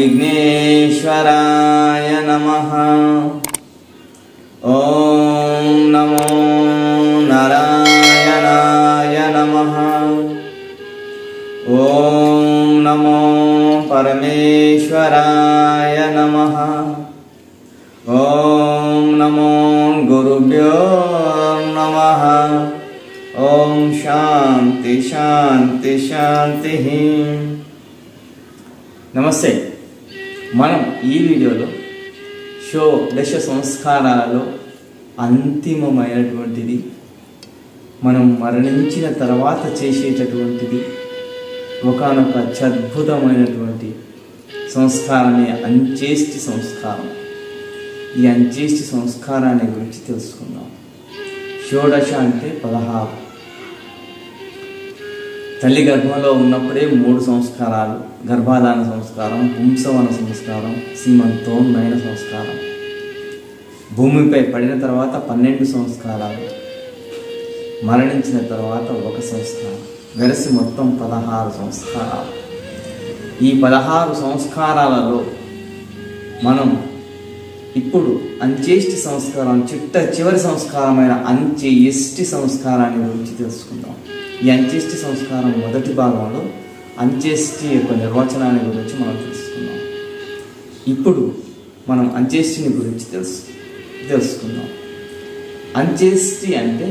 విఘ్నేశ్వరాయ నమ ఓం నమో నారాయణాయ నమ ఓం నమో పరమేశ్వరాయ నమ ఓం నమో గురుభ్యో నమ ఓం శాంతి శాంతి శాంతి నమస్తే మనం ఈ వీడియోలో షో దశ సంస్కారాలలో అంతిమమైనటువంటిది మనం మరణించిన తర్వాత చేసేటటువంటిది ఒకనొక అత్యద్భుతమైనటువంటి సంస్కారమే అంచేష్టి సంస్కారం ఈ అంచేష్టి సంస్కారాన్ని గురించి తెలుసుకుందాం షోడశ అంటే పదహారు తల్లి గర్భంలో ఉన్నప్పుడే మూడు సంస్కారాలు గర్భాధాన సంస్కారం పుంసవన సంస్కారం సీమంతం నయన సంస్కారం భూమిపై పడిన తర్వాత పన్నెండు సంస్కారాలు మరణించిన తర్వాత ఒక సంస్కారం వెరసి మొత్తం పదహారు సంస్కారాలు ఈ పదహారు సంస్కారాలలో మనం ఇప్పుడు అంచేష్టి సంస్కారం చిట్ట చివరి సంస్కారమైన అంచె ఎష్టి సంస్కారాన్ని గురించి తెలుసుకుందాం ఈ అంచేష్టి సంస్కారం మొదటి భాగంలో అంచేష్టి యొక్క నిర్వచనాన్ని గురించి మనం తెలుసుకుందాం ఇప్పుడు మనం అంచేష్టిని గురించి తెలుసు తెలుసుకుందాం అంచేష్టి అంటే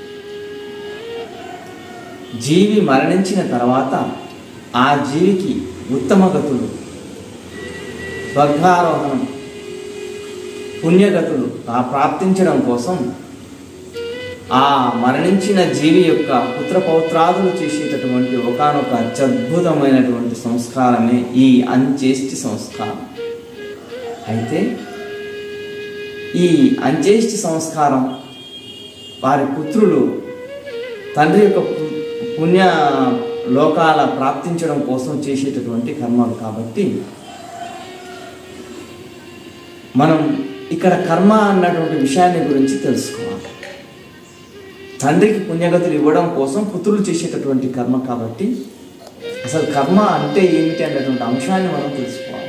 జీవి మరణించిన తర్వాత ఆ జీవికి ఉత్తమ గతులు స్వర్గారోహణం పుణ్యగతులు ఆ ప్రాప్తించడం కోసం ఆ మరణించిన జీవి యొక్క పుత్ర పౌత్రాదులు చేసేటటువంటి ఒకనొక అత్యద్భుతమైనటువంటి సంస్కారమే ఈ అంచేష్టి సంస్కారం అయితే ఈ అంచేష్టి సంస్కారం వారి పుత్రులు తండ్రి యొక్క పు- పుణ్య లోకాల ప్రాప్తించడం కోసం చేసేటటువంటి కర్మలు కాబట్టి మనం ఇక్కడ కర్మ అన్నటువంటి విషయాన్ని గురించి తెలుసుకోవాలి తండ్రికి పుణ్యగతులు ఇవ్వడం కోసం పుత్రులు చేసేటటువంటి కర్మ కాబట్టి అసలు కర్మ అంటే ఏమిటి అన్నటువంటి అంశాన్ని మనం తెలుసుకోవాలి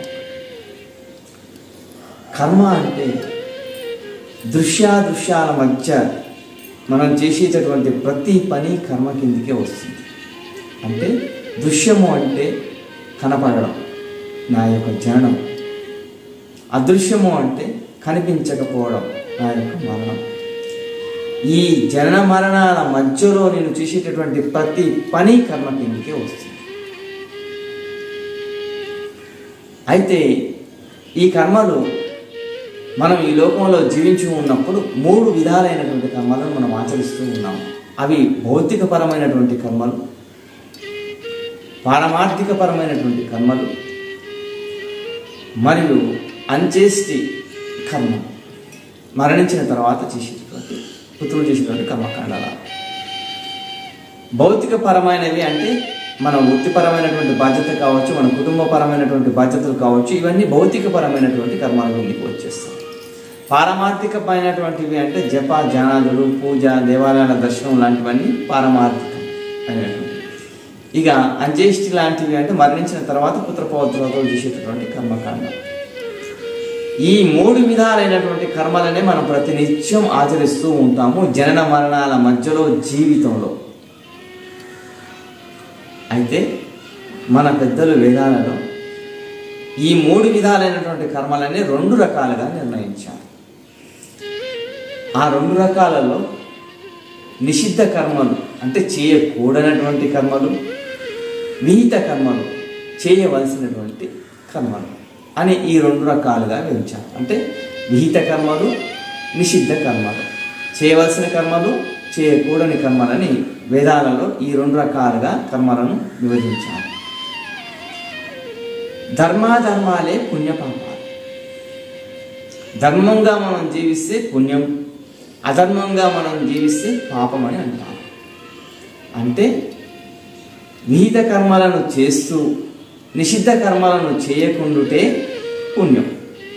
కర్మ అంటే దృశ్యాదృశ్యాల మధ్య మనం చేసేటటువంటి ప్రతి పని కర్మ కిందికే వస్తుంది అంటే దృశ్యము అంటే కనపడడం నా యొక్క జననం అదృశ్యము అంటే కనిపించకపోవడం నా యొక్క మరణం ఈ జనన మరణాల మధ్యలో నేను చేసేటటువంటి ప్రతి పని కర్మ కిందకే వస్తుంది అయితే ఈ కర్మలు మనం ఈ లోకంలో జీవించి ఉన్నప్పుడు మూడు విధాలైనటువంటి కర్మలను మనం ఆచరిస్తూ ఉన్నాం అవి భౌతికపరమైనటువంటి కర్మలు పారమార్థికపరమైనటువంటి కర్మలు మరియు అంచేష్టి కర్మ మరణించిన తర్వాత చేసేటటువంటి పుత్రులు చేసేటువంటి కర్మకాండాలు భౌతిక పరమైనవి అంటే మన వృత్తిపరమైనటువంటి బాధ్యత కావచ్చు మన కుటుంబపరమైనటువంటి బాధ్యతలు కావచ్చు ఇవన్నీ భౌతిక పరమైనటువంటి కర్మాల కిందికి వచ్చేస్తాయి పారమార్థికమైనటువంటివి అంటే జప ధ్యానాదులు పూజ దేవాలయాల దర్శనం లాంటివన్నీ పారమార్థికం అయినటువంటి ఇక అంజేష్టి లాంటివి అంటే మరణించిన తర్వాత పుత్రపౌత్రులతో చేసేటటువంటి కర్మకాండ ఈ మూడు విధాలైనటువంటి కర్మలనే మనం ప్రతినిత్యం ఆచరిస్తూ ఉంటాము జనన మరణాల మధ్యలో జీవితంలో అయితే మన పెద్దలు వేదాలలో ఈ మూడు విధాలైనటువంటి కర్మలని రెండు రకాలుగా నిర్ణయించారు ఆ రెండు రకాలలో నిషిద్ధ కర్మలు అంటే చేయకూడనటువంటి కర్మలు విహిత కర్మలు చేయవలసినటువంటి కర్మలు అని ఈ రెండు రకాలుగా విభజించారు అంటే విహిత కర్మలు నిషిద్ధ కర్మలు చేయవలసిన కర్మలు చేయకూడని కర్మలని వేదాలలో ఈ రెండు రకాలుగా కర్మలను విభజించారు ధర్మాధర్మాలే పుణ్యపాపాలు ధర్మంగా మనం జీవిస్తే పుణ్యం అధర్మంగా మనం జీవిస్తే పాపం అని అంటారు అంటే విహిత కర్మలను చేస్తూ నిషిద్ధ కర్మలను చేయకుండుటే పుణ్యం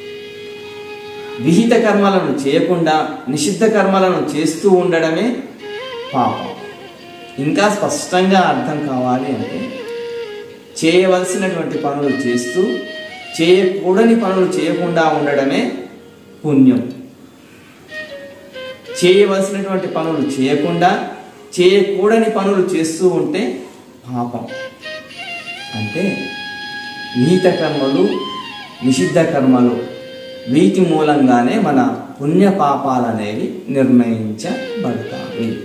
విహిత కర్మలను చేయకుండా నిషిద్ధ కర్మలను చేస్తూ ఉండడమే పాపం ఇంకా స్పష్టంగా అర్థం కావాలి అంటే చేయవలసినటువంటి పనులు చేస్తూ చేయకూడని పనులు చేయకుండా ఉండడమే పుణ్యం చేయవలసినటువంటి పనులు చేయకుండా చేయకూడని పనులు చేస్తూ ఉంటే పాపం అంటే నీత కర్మలు నిషిద్ధ కర్మలు వీటి మూలంగానే మన పుణ్య పాపాలు అనేవి నిర్ణయించబడతాయి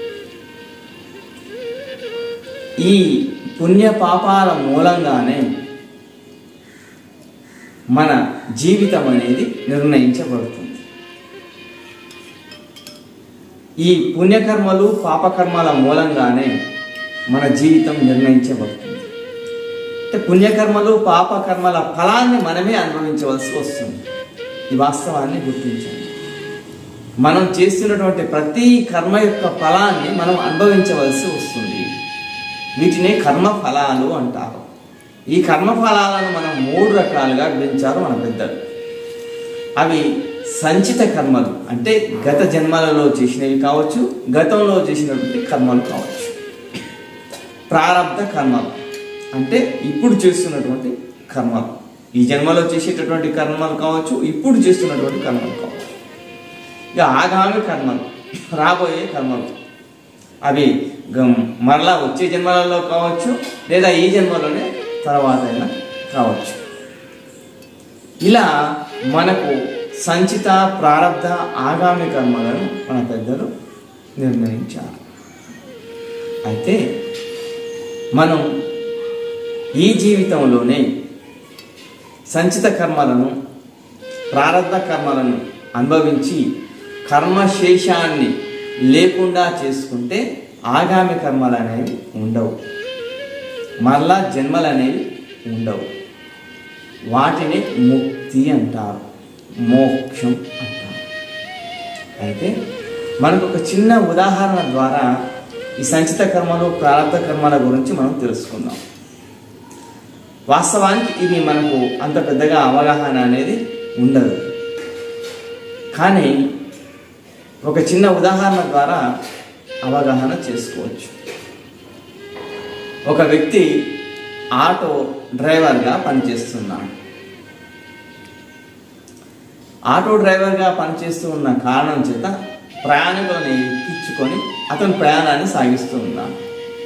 ఈ పుణ్య పాపాల మూలంగానే మన జీవితం అనేది నిర్ణయించబడుతుంది ఈ పుణ్యకర్మలు పాపకర్మల మూలంగానే మన జీవితం నిర్ణయించబడుతుంది అంటే పుణ్యకర్మలు పాపకర్మల ఫలాన్ని మనమే అనుభవించవలసి వస్తుంది ఈ వాస్తవాన్ని గుర్తించండి మనం చేస్తున్నటువంటి ప్రతి కర్మ యొక్క ఫలాన్ని మనం అనుభవించవలసి వస్తుంది వీటిని కర్మ ఫలాలు అంటారు ఈ కర్మ ఫలాలను మనం మూడు రకాలుగా విభజించారు మన పెద్దలు అవి సంచిత కర్మలు అంటే గత జన్మలలో చేసినవి కావచ్చు గతంలో చేసినటువంటి కర్మలు కావచ్చు ప్రారంధ కర్మలు అంటే ఇప్పుడు చేస్తున్నటువంటి కర్మలు ఈ జన్మలో చేసేటటువంటి కర్మలు కావచ్చు ఇప్పుడు చేస్తున్నటువంటి కర్మలు కావచ్చు ఇక ఆగామి కర్మలు రాబోయే కర్మలు అవి గం- మరలా వచ్చే జన్మలలో కావచ్చు లేదా ఈ జన్మలోనే తర్వాత అయినా కావచ్చు ఇలా మనకు సంచిత ప్రారంధ ఆగామి కర్మలను మన పెద్దలు నిర్ణయించారు అయితే మనం ఈ జీవితంలోనే సంచిత కర్మలను ప్రారంధ కర్మలను అనుభవించి కర్మశేషాన్ని లేకుండా చేసుకుంటే ఆగామి కర్మలు అనేవి ఉండవు మరలా జన్మలు అనేవి ఉండవు వాటిని ముక్తి అంటారు మోక్షం అంటారు అయితే మనకు ఒక చిన్న ఉదాహరణ ద్వారా ఈ సంచిత కర్మలు ప్రారంభ కర్మల గురించి మనం తెలుసుకుందాం వాస్తవానికి ఇవి మనకు అంత పెద్దగా అవగాహన అనేది ఉండదు కానీ ఒక చిన్న ఉదాహరణ ద్వారా అవగాహన చేసుకోవచ్చు ఒక వ్యక్తి ఆటో డ్రైవర్గా పనిచేస్తున్నాడు ఆటో డ్రైవర్గా పనిచేస్తూ ఉన్న కారణం చేత ప్రయాణికులను ఎక్కించుకొని అతను ప్రయాణాన్ని సాగిస్తూ ఉన్నాడు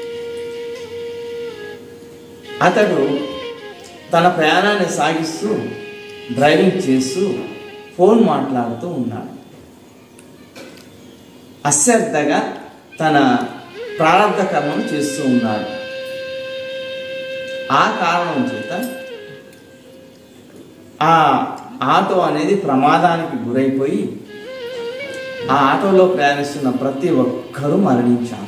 అతడు తన ప్రయాణాన్ని సాగిస్తూ డ్రైవింగ్ చేస్తూ ఫోన్ మాట్లాడుతూ ఉన్నాడు అశ్రద్ధగా తన ప్రారంభ కర్మను చేస్తూ ఉన్నాడు ఆ కారణం చేత ఆ ఆటో అనేది ప్రమాదానికి గురైపోయి ఆ ఆటోలో ప్రయాణిస్తున్న ప్రతి ఒక్కరూ మరణించారు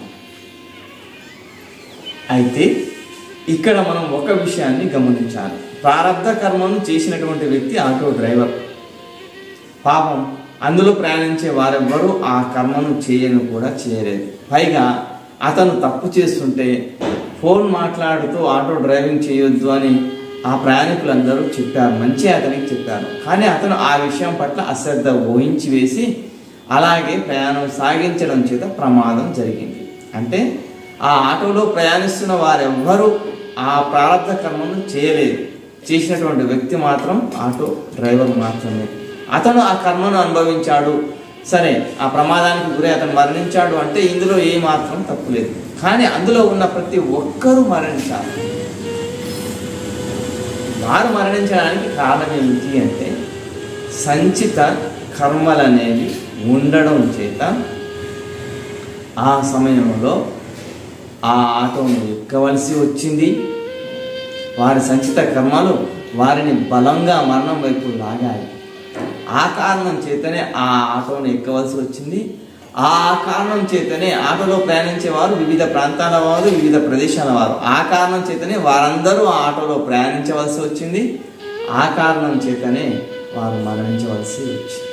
అయితే ఇక్కడ మనం ఒక విషయాన్ని గమనించాలి ప్రారంధ కర్మను చేసినటువంటి వ్యక్తి ఆటో డ్రైవర్ పాపం అందులో ప్రయాణించే వారెవ్వరూ ఆ కర్మను చేయను కూడా చేయలేదు పైగా అతను తప్పు చేస్తుంటే ఫోన్ మాట్లాడుతూ ఆటో డ్రైవింగ్ చేయొద్దు అని ఆ ప్రయాణికులందరూ చెప్పారు మంచి అతనికి చెప్పారు కానీ అతను ఆ విషయం పట్ల అశ్రద్ధ ఊహించి వేసి అలాగే ప్రయాణం సాగించడం చేత ప్రమాదం జరిగింది అంటే ఆ ఆటోలో ప్రయాణిస్తున్న వారెవ్వరూ ఆ ప్రారంభ కర్మను చేయలేదు చేసినటువంటి వ్యక్తి మాత్రం ఆటో డ్రైవర్ మాత్రమే అతను ఆ కర్మను అనుభవించాడు సరే ఆ ప్రమాదానికి గురై అతను మరణించాడు అంటే ఇందులో ఏ మాత్రం తప్పులేదు కానీ అందులో ఉన్న ప్రతి ఒక్కరూ మరణించారు వారు మరణించడానికి కారణం ఏమిటి అంటే సంచిత కర్మలనేవి ఉండడం చేత ఆ సమయంలో ఆ ఆటోను ఎక్కవలసి వచ్చింది వారి సంచిత కర్మలు వారిని బలంగా మరణం వైపు లాగాయి ఆ కారణం చేతనే ఆ ఆటోను ఎక్కవలసి వచ్చింది ఆ కారణం చేతనే ఆటోలో ప్రయాణించే వారు వివిధ ప్రాంతాల వారు వివిధ ప్రదేశాల వారు ఆ కారణం చేతనే వారందరూ ఆ ఆటోలో ప్రయాణించవలసి వచ్చింది ఆ కారణం చేతనే వారు మరణించవలసి వచ్చింది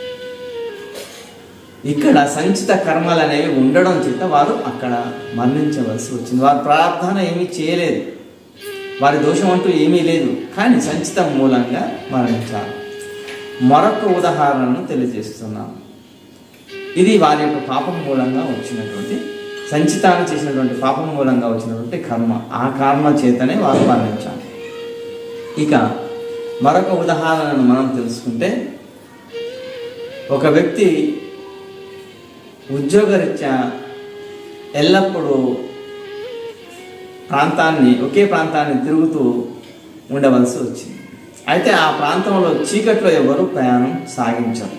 ఇక్కడ సంచిత కర్మలు అనేవి ఉండడం చేత వారు అక్కడ మరణించవలసి వచ్చింది వారు ప్రార్థన ఏమీ చేయలేదు వారి దోషం అంటూ ఏమీ లేదు కానీ సంచితం మూలంగా మరణించారు మరొక ఉదాహరణను తెలియజేస్తున్నాను ఇది వారి యొక్క పాపం మూలంగా వచ్చినటువంటి సంచితాన్ని చేసినటువంటి పాపం మూలంగా వచ్చినటువంటి కర్మ ఆ కర్మ చేతనే వారు మరణించారు ఇక మరొక ఉదాహరణను మనం తెలుసుకుంటే ఒక వ్యక్తి ఉద్యోగరీత్యా ఎల్లప్పుడూ ప్రాంతాన్ని ఒకే ప్రాంతాన్ని తిరుగుతూ ఉండవలసి వచ్చింది అయితే ఆ ప్రాంతంలో చీకట్లో ఎవరు ప్రయాణం సాగించరు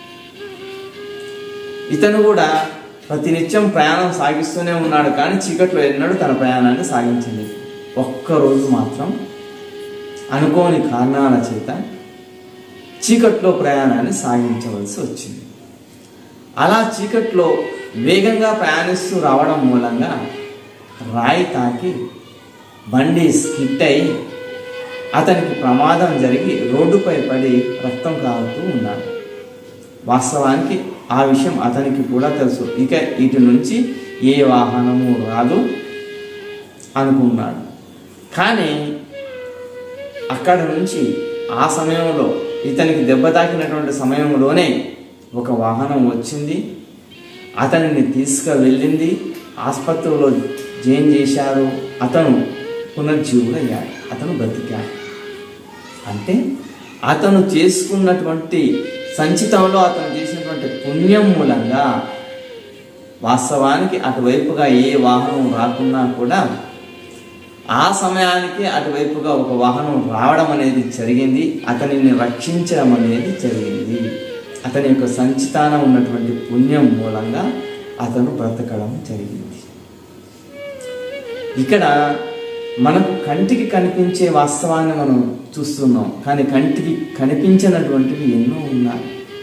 ఇతను కూడా ప్రతినిత్యం ప్రయాణం సాగిస్తూనే ఉన్నాడు కానీ చీకట్లో ఎన్నడూ తన ప్రయాణాన్ని సాగించలేదు ఒక్కరోజు మాత్రం అనుకోని కారణాల చేత చీకట్లో ప్రయాణాన్ని సాగించవలసి వచ్చింది అలా చీకట్లో వేగంగా ప్రయాణిస్తూ రావడం మూలంగా రాయి తాకి బండి స్కిట్ అయి అతనికి ప్రమాదం జరిగి రోడ్డుపై పడి రక్తం కారుతూ ఉన్నాడు వాస్తవానికి ఆ విషయం అతనికి కూడా తెలుసు ఇక ఇటు నుంచి ఏ వాహనము రాదు అనుకున్నాడు కానీ అక్కడ నుంచి ఆ సమయంలో ఇతనికి దెబ్బ తాకినటువంటి సమయంలోనే ఒక వాహనం వచ్చింది అతనిని తీసుకువెళ్ళింది ఆసుపత్రిలో జైన్ చేశారు అతను పునర్జీవుడయ్యాడు అతను బ్రతికాడు అంటే అతను చేసుకున్నటువంటి సంచితంలో అతను చేసినటువంటి పుణ్యం మూలంగా వాస్తవానికి అటువైపుగా ఏ వాహనం రాకున్నా కూడా ఆ సమయానికి అటువైపుగా ఒక వాహనం రావడం అనేది జరిగింది అతనిని రక్షించడం అనేది జరిగింది అతని యొక్క సంచితాన ఉన్నటువంటి పుణ్యం మూలంగా అతను బ్రతకడం జరిగింది ఇక్కడ మనకు కంటికి కనిపించే వాస్తవాన్ని మనం చూస్తున్నాం కానీ కంటికి కనిపించినటువంటివి ఎన్నో ఉన్నాయి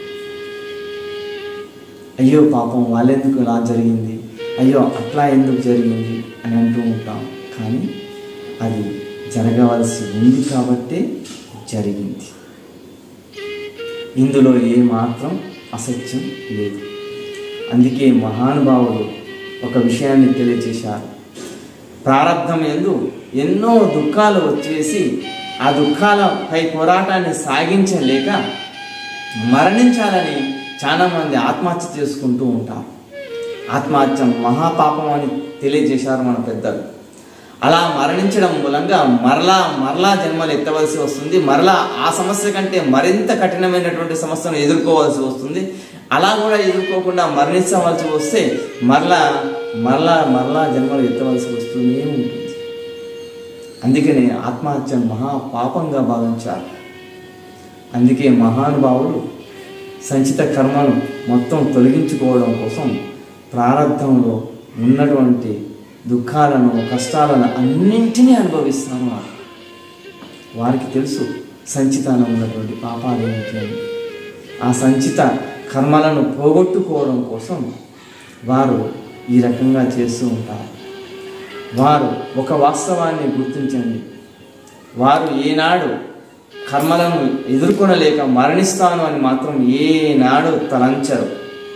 అయ్యో పాపం వాళ్ళెందుకు ఇలా జరిగింది అయ్యో అట్లా ఎందుకు జరిగింది అని అంటూ ఉంటాం కానీ అది జరగవలసి ఉంది కాబట్టే జరిగింది ఇందులో ఏ మాత్రం అసత్యం లేదు అందుకే మహానుభావులు ఒక విషయాన్ని తెలియజేశారు ప్రారంధం ఎందు ఎన్నో దుఃఖాలు వచ్చేసి ఆ దుఃఖాలపై పోరాటాన్ని సాగించలేక మరణించాలని చాలా మంది ఆత్మహత్య చేసుకుంటూ ఉంటారు ఆత్మహత్య మహాపాపం అని తెలియజేశారు మన పెద్దలు అలా మరణించడం మూలంగా మరలా మరలా జన్మలు ఎత్తవలసి వస్తుంది మరలా ఆ సమస్య కంటే మరింత కఠినమైనటువంటి సమస్యను ఎదుర్కోవాల్సి వస్తుంది అలా కూడా ఎదుర్కోకుండా మరణించవలసి వస్తే మరలా మరలా మరలా జన్మలు ఎత్తవలసి వస్తూనే ఉంటుంది అందుకనే ఆత్మహత్య మహా పాపంగా భావించారు అందుకే మహానుభావులు సంచిత కర్మను మొత్తం తొలగించుకోవడం కోసం ప్రారంధంలో ఉన్నటువంటి దుఃఖాలను కష్టాలను అన్నింటినీ అనుభవిస్తాను వారు వారికి తెలుసు సంచితానం ఉన్నటువంటి పాపాలు ఏమిటి అని ఆ సంచిత కర్మలను పోగొట్టుకోవడం కోసం వారు ఈ రకంగా చేస్తూ ఉంటారు వారు ఒక వాస్తవాన్ని గుర్తించండి వారు ఏనాడు కర్మలను ఎదుర్కొనలేక మరణిస్తాను అని మాత్రం ఏనాడు తలంచరు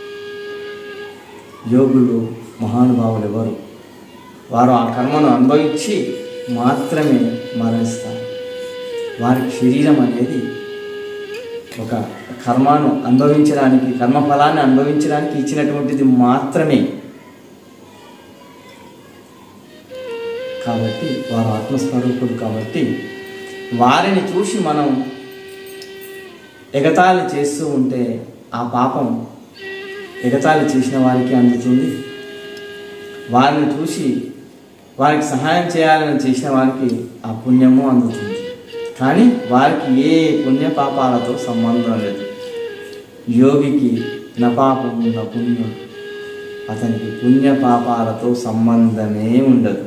యోగులు మహానుభావులు ఎవరు వారు ఆ కర్మను అనుభవించి మాత్రమే మరణిస్తారు వారికి శరీరం అనేది ఒక కర్మను అనుభవించడానికి కర్మఫలాన్ని అనుభవించడానికి ఇచ్చినటువంటిది మాత్రమే కాబట్టి వారు ఆత్మస్వరూపులు కాబట్టి వారిని చూసి మనం ఎగతాళి చేస్తూ ఉంటే ఆ పాపం ఎగతాళి చేసిన వారికి అందుతుంది వారిని చూసి వారికి సహాయం చేయాలని చేసిన వారికి ఆ పుణ్యము అందుతుంది కానీ వారికి ఏ పుణ్య పాపాలతో సంబంధం లేదు యోగికి నా పాపం నా పుణ్యం అతనికి పుణ్య పాపాలతో సంబంధమే ఉండదు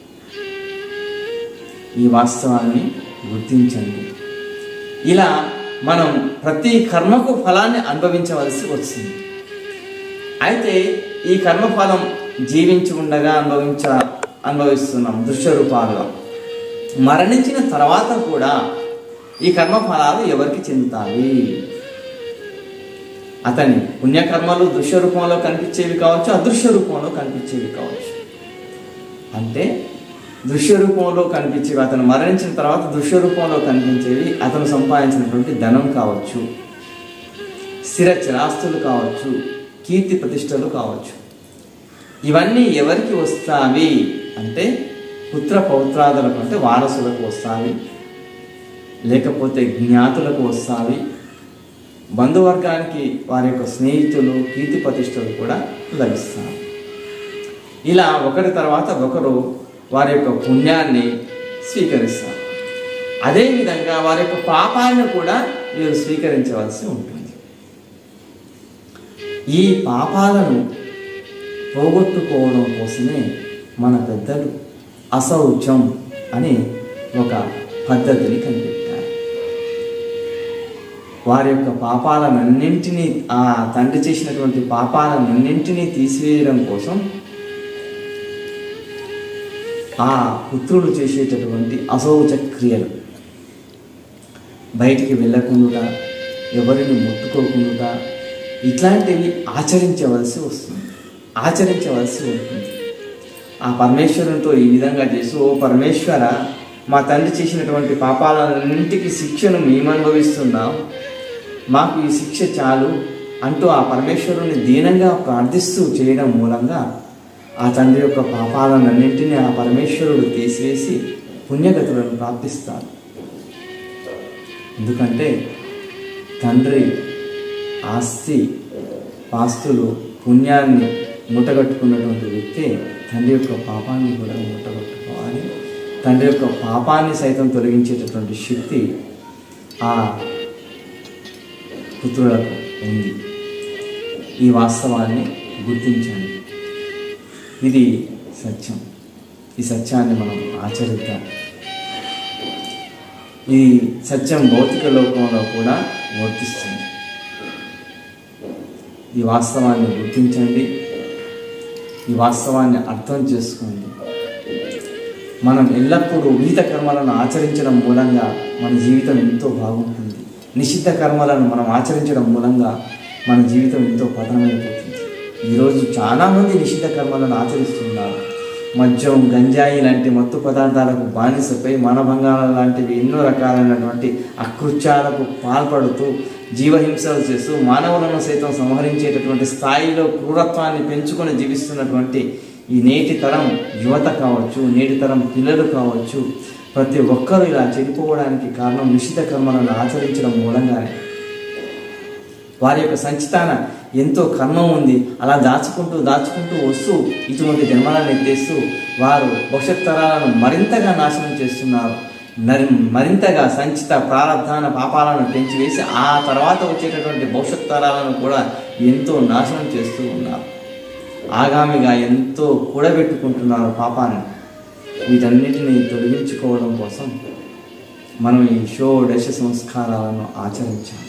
ఈ వాస్తవాన్ని గుర్తించండి ఇలా మనం ప్రతి కర్మకు ఫలాన్ని అనుభవించవలసి వస్తుంది అయితే ఈ కర్మఫలం జీవించి ఉండగా అనుభవించ అనుభవిస్తున్నాం దృశ్య రూపాలుగా మరణించిన తర్వాత కూడా ఈ కర్మఫలాలు ఎవరికి చెందుతాయి అతని పుణ్యకర్మలు దృశ్య రూపంలో కనిపించేవి కావచ్చు అదృశ్య రూపంలో కనిపించేవి కావచ్చు అంటే దృశ్య రూపంలో కనిపించేవి అతను మరణించిన తర్వాత దృశ్య రూపంలో కనిపించేవి అతను సంపాదించినటువంటి ధనం కావచ్చు స్థిర చిరాస్తులు కావచ్చు కీర్తి ప్రతిష్టలు కావచ్చు ఇవన్నీ ఎవరికి వస్తావి అంటే పుత్ర పౌత్రాదులకు అంటే వారసులకు వస్తావి లేకపోతే జ్ఞాతులకు వస్తావి బంధువర్గానికి వారి యొక్క స్నేహితులు కీర్తి ప్రతిష్టలు కూడా లభిస్తారు ఇలా ఒకరి తర్వాత ఒకరు వారి యొక్క పుణ్యాన్ని స్వీకరిస్తారు అదేవిధంగా వారి యొక్క పాపాలను కూడా వీరు స్వీకరించవలసి ఉంటుంది ఈ పాపాలను పోగొట్టుకోవడం కోసమే మన పెద్దలు అశౌచం అని ఒక పద్ధతిని కనిపెట్టారు వారి యొక్క పాపాలనన్నింటినీ ఆ తండ్రి చేసినటువంటి పాపాలనన్నింటినీ తీసివేయడం కోసం ఆ పుత్రులు చేసేటటువంటి అశౌచ క్రియలు బయటికి వెళ్ళకుండా ఎవరిని ముట్టుకోకుండా ఇట్లాంటివి ఆచరించవలసి వస్తుంది ఆచరించవలసి ఉంటుంది ఆ పరమేశ్వరునితో ఈ విధంగా చేసి ఓ పరమేశ్వర మా తండ్రి చేసినటువంటి పాపాలన్నింటికి శిక్షను మేము అనుభవిస్తున్నాం మాకు ఈ శిక్ష చాలు అంటూ ఆ పరమేశ్వరుని దీనంగా ప్రార్థిస్తూ చేయడం మూలంగా ఆ తండ్రి యొక్క పాపాలన్నింటినీ ఆ పరమేశ్వరుడు తీసివేసి పుణ్యగతులను ప్రాప్తిస్తారు ఎందుకంటే తండ్రి ఆస్తి పాస్తులు పుణ్యాన్ని మూటగట్టుకున్నటువంటి వ్యక్తి తండ్రి యొక్క పాపాన్ని కూడా మూటగట్టుకోవాలి తండ్రి యొక్క పాపాన్ని సైతం తొలగించేటటువంటి శక్తి ఆ పుత్రులకు ఉంది ఈ వాస్తవాన్ని గుర్తించండి ఇది సత్యం ఈ సత్యాన్ని మనం ఆచరిద్దాం ఈ సత్యం భౌతిక లోకంలో కూడా వర్తిస్తుంది ఈ వాస్తవాన్ని గుర్తించండి ఈ వాస్తవాన్ని అర్థం చేసుకోండి మనం ఎల్లప్పుడూ విహిత కర్మలను ఆచరించడం మూలంగా మన జీవితం ఎంతో బాగుంటుంది నిషిద్ధ కర్మలను మనం ఆచరించడం మూలంగా మన జీవితం ఎంతో పతనమైపోతుంది ఈరోజు చాలామంది నిషిద్ధ కర్మలను ఆచరిస్తున్నారు మద్యం గంజాయి లాంటి మత్తు పదార్థాలకు బానిసపై మానభంగాల లాంటివి ఎన్నో రకాలైనటువంటి అకృత్యాలకు పాల్పడుతూ జీవహింసలు చేస్తూ మానవులను సైతం సంహరించేటటువంటి స్థాయిలో క్రూరత్వాన్ని పెంచుకొని జీవిస్తున్నటువంటి ఈ నేటి తరం యువత కావచ్చు నేటి తరం పిల్లలు కావచ్చు ప్రతి ఒక్కరూ ఇలా చెడిపోవడానికి కారణం నిషిద్ధ కర్మలను ఆచరించడం మూలంగానే వారి యొక్క సంచితాన ఎంతో కర్మ ఉంది అలా దాచుకుంటూ దాచుకుంటూ వస్తూ ఇటువంటి జన్మలను ఎత్తేస్తూ వారు భవిష్యత్ తరాలను మరింతగా నాశనం చేస్తున్నారు నరి మరింతగా సంచిత ప్రారంధాన పాపాలను పెంచివేసి ఆ తర్వాత వచ్చేటటువంటి భవిష్యత్ తరాలను కూడా ఎంతో నాశనం చేస్తూ ఉన్నారు ఆగామిగా ఎంతో కూడబెట్టుకుంటున్నారు పాపాన్ని వీటన్నిటిని తొలగించుకోవడం కోసం మనం ఈ షోడశ సంస్కారాలను ఆచరించాలి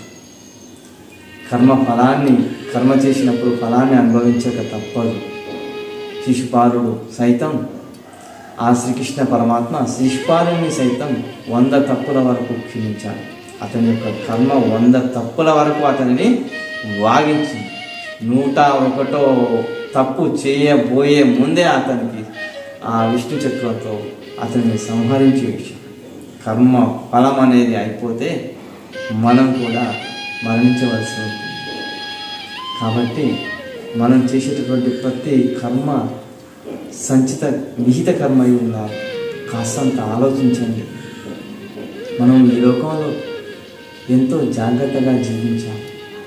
కర్మ ఫలాన్ని కర్మ చేసినప్పుడు ఫలాన్ని అనుభవించక తప్పదు శిశుపాలుడు సైతం ఆ శ్రీకృష్ణ పరమాత్మ శిశుపాలుని సైతం వంద తప్పుల వరకు క్షమించాడు అతని యొక్క కర్మ వంద తప్పుల వరకు అతనిని వాగించింది నూట ఒకటో తప్పు చేయబోయే ముందే అతనికి ఆ విష్ణు చక్రంతో అతన్ని సంహరించి వేశాడు కర్మ ఫలం అనేది అయిపోతే మనం కూడా మరణించవలసి ఉంటుంది కాబట్టి మనం చేసేటటువంటి ప్రతి కర్మ సంచిత విహిత కర్మ అయి ఉండాలి కాస్తంత ఆలోచించండి మనం ఈ లోకంలో ఎంతో జాగ్రత్తగా జీవించాలి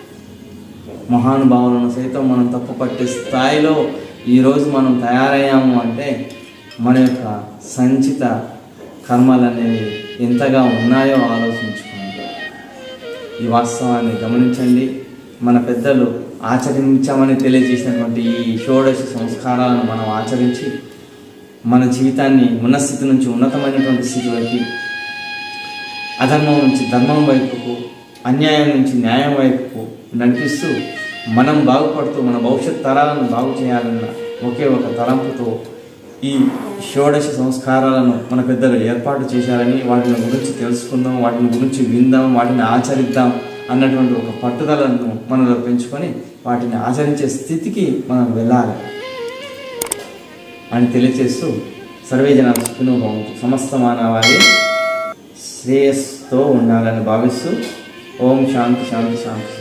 మహానుభావులను సైతం మనం తప్పు పట్టే స్థాయిలో ఈరోజు మనం తయారయ్యాము అంటే మన యొక్క సంచిత కర్మలు అనేవి ఎంతగా ఉన్నాయో ఆలోచించుకోండి ఈ వాస్తవాన్ని గమనించండి మన పెద్దలు ఆచరించామని తెలియజేసినటువంటి ఈ షోడశ సంస్కారాలను మనం ఆచరించి మన జీవితాన్ని ఉన్న స్థితి నుంచి ఉన్నతమైనటువంటి స్థితిలోకి అధర్మం నుంచి ధర్మం వైపుకు అన్యాయం నుంచి న్యాయం వైపుకు నడిపిస్తూ మనం బాగుపడుతూ మన భవిష్యత్ తరాలను బాగు చేయాలన్న ఒకే ఒక తలంపుతో ఈ షోడశ సంస్కారాలను మన పెద్దలు ఏర్పాటు చేశారని వాటిని గురించి తెలుసుకుందాం వాటిని గురించి విందాం వాటిని ఆచరిద్దాం అన్నటువంటి ఒక పట్టుదలను మనలో పెంచుకొని వాటిని ఆచరించే స్థితికి మనం వెళ్ళాలి అని తెలియచేస్తూ సర్వే జనాలు సుఖినో భవంతు సమస్త మానవాళి శ్రేయస్తో ఉండాలని భావిస్తూ ఓం శాంతి శాంతి శాంతి